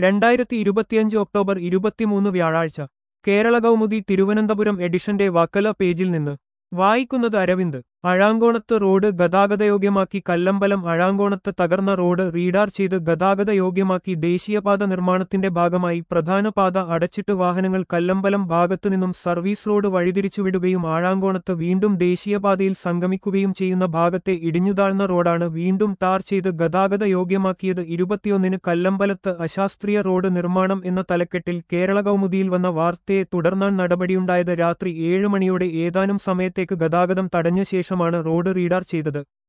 രണ്ടായിരത്തി ഇരുപത്തിയഞ്ച് ഒക്ടോബർ ഇരുപത്തിമൂന്ന് വ്യാഴാഴ്ച കേരള കൗമുദി തിരുവനന്തപുരം എഡിഷന്റെ വക്കല പേജിൽ നിന്ന് വായിക്കുന്നത് അരവിന്ദ് അഴാങ്കോണത്ത് റോഡ് ഗതാഗതയോഗ്യമാക്കി കല്ലമ്പലം അഴാങ്കോണത്ത് തകർന്ന റോഡ് റീഡാർ ചെയ്ത് ഗതാഗതയോഗ്യമാക്കി ദേശീയപാത നിർമ്മാണത്തിന്റെ ഭാഗമായി പ്രധാന പാത അടച്ചിട്ട് വാഹനങ്ങൾ കല്ലമ്പലം ഭാഗത്തുനിന്നും സർവീസ് റോഡ് വഴിതിരിച്ചുവിടുകയും ആഴാങ്കോണത്ത് വീണ്ടും ദേശീയപാതയിൽ സംഗമിക്കുകയും ചെയ്യുന്ന ഭാഗത്തെ ഇടിഞ്ഞുതാഴ്ന്ന റോഡാണ് വീണ്ടും ടാർ ചെയ്ത് ഗതാഗതയോഗ്യമാക്കിയത് ഇരുപത്തിയൊന്നിന് കല്ലമ്പലത്ത് അശാസ്ത്രീയ റോഡ് നിർമ്മാണം എന്ന തലക്കെട്ടിൽ കേരള കൗമുദിയിൽ വന്ന വാർത്തയെ തുടർന്നാണ് നടപടിയുണ്ടായത് രാത്രി ഏഴ് മണിയോടെ ഏതാനും സമയത്തേക്ക് ഗതാഗതം തടഞ്ഞ ശേഷമാണ് റോഡ് റീഡാർ ചെയ്തത്